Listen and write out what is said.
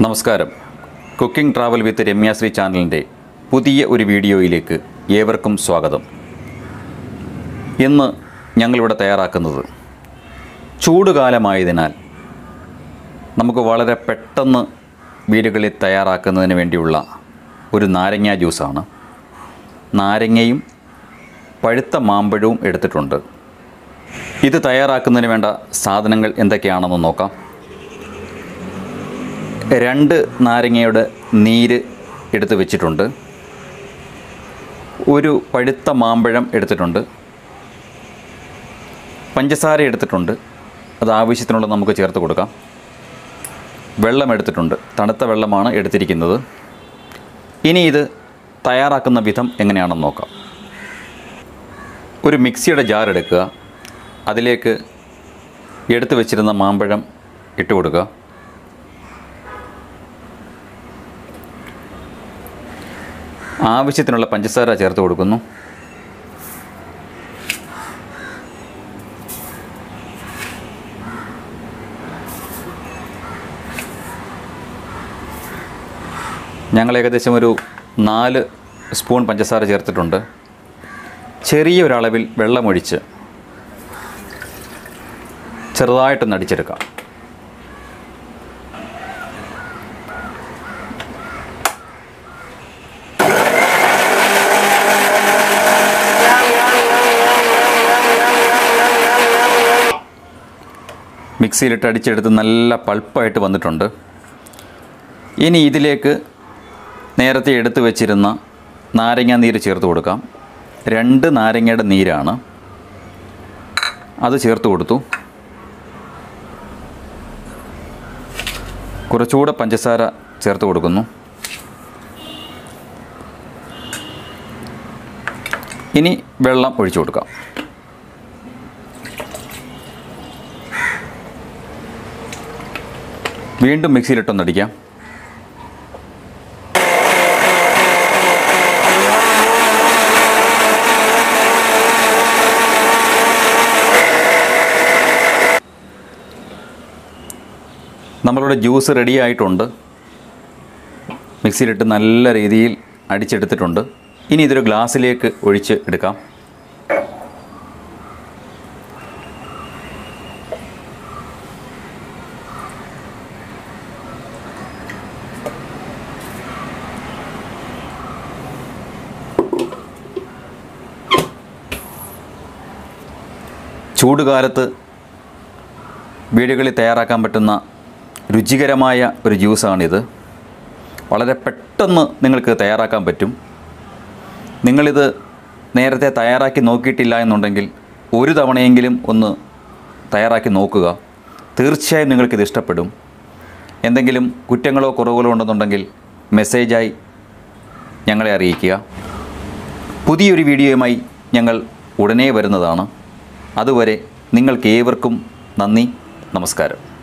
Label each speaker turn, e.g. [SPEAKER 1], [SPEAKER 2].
[SPEAKER 1] നമസ്കാരം cooking travel with രമ്യാശ്രീ ചാനലിൻ്റെ പുതിയ ഒരു വീഡിയോയിലേക്ക് ഏവർക്കും സ്വാഗതം ഇന്ന് ഞങ്ങളിവിടെ തയ്യാറാക്കുന്നത് ചൂടുകാലമായതിനാൽ നമുക്ക് വളരെ പെട്ടെന്ന് വീടുകളിൽ തയ്യാറാക്കുന്നതിന് വേണ്ടിയുള്ള ഒരു നാരങ്ങ ജ്യൂസാണ് നാരങ്ങയും പഴുത്ത മാമ്പഴവും എടുത്തിട്ടുണ്ട് ഇത് തയ്യാറാക്കുന്നതിന് വേണ്ട സാധനങ്ങൾ എന്തൊക്കെയാണെന്ന് നോക്കാം രണ്ട് നാരങ്ങയുടെ നീര് എടുത്ത് വെച്ചിട്ടുണ്ട് ഒരു പഴുത്ത മാമ്പഴം എടുത്തിട്ടുണ്ട് പഞ്ചസാര എടുത്തിട്ടുണ്ട് അത് ആവശ്യത്തിനുള്ള നമുക്ക് ചേർത്ത് കൊടുക്കാം വെള്ളം എടുത്തിട്ടുണ്ട് തണുത്ത വെള്ളമാണ് എടുത്തിരിക്കുന്നത് ഇനി ഇത് തയ്യാറാക്കുന്ന വിധം എങ്ങനെയാണെന്ന് നോക്കാം ഒരു മിക്സിയുടെ ജാർ എടുക്കുക അതിലേക്ക് എടുത്തു വെച്ചിരുന്ന മാമ്പഴം ഇട്ട് കൊടുക്കുക ആവശ്യത്തിനുള്ള പഞ്ചസാര ചേർത്ത് കൊടുക്കുന്നു ഞങ്ങൾ ഏകദേശം ഒരു നാല് സ്പൂൺ പഞ്ചസാര ചേർത്തിട്ടുണ്ട് ചെറിയൊരളവിൽ വെള്ളമൊഴിച്ച് ചെറുതായിട്ടൊന്ന് അടിച്ചെടുക്കാം മിക്സിയിലിട്ട് അടിച്ചെടുത്ത് നല്ല പൾപ്പായിട്ട് വന്നിട്ടുണ്ട് ഇനി ഇതിലേക്ക് നേരത്തെ എടുത്തു വെച്ചിരുന്ന നാരങ്ങ നീര് ചേർത്ത് കൊടുക്കാം രണ്ട് നാരങ്ങയുടെ നീരാണ് അത് ചേർത്ത് കൊടുത്തു കുറച്ചുകൂടെ പഞ്ചസാര ചേർത്ത് കൊടുക്കുന്നു ഇനി വെള്ളം ഒഴിച്ചു കൊടുക്കാം വീണ്ടും മിക്സിയിലിട്ടൊന്നടിക്കാം നമ്മളുടെ ജ്യൂസ് റെഡി ആയിട്ടുണ്ട് മിക്സിയിലിട്ട് നല്ല രീതിയിൽ അടിച്ചെടുത്തിട്ടുണ്ട് ഇനി ഇതൊരു ഗ്ലാസ്സിലേക്ക് ഒഴിച്ച് എടുക്കാം ചൂടുകാലത്ത് വീടുകളിൽ തയ്യാറാക്കാൻ പറ്റുന്ന രുചികരമായ ഒരു ജ്യൂസാണിത് വളരെ പെട്ടെന്ന് നിങ്ങൾക്ക് തയ്യാറാക്കാൻ പറ്റും നിങ്ങളിത് നേരത്തെ തയ്യാറാക്കി നോക്കിയിട്ടില്ല എന്നുണ്ടെങ്കിൽ ഒരു തവണയെങ്കിലും ഒന്ന് തയ്യാറാക്കി നോക്കുക തീർച്ചയായും നിങ്ങൾക്കിത് ഇഷ്ടപ്പെടും എന്തെങ്കിലും കുറ്റങ്ങളോ കുറവുകളോ ഉണ്ടെന്നുണ്ടെങ്കിൽ മെസ്സേജായി ഞങ്ങളെ അറിയിക്കുക പുതിയൊരു വീഡിയോയുമായി ഞങ്ങൾ ഉടനെ വരുന്നതാണ് അതുവരെ നിങ്ങൾക്ക് ഏവർക്കും നന്ദി നമസ്കാരം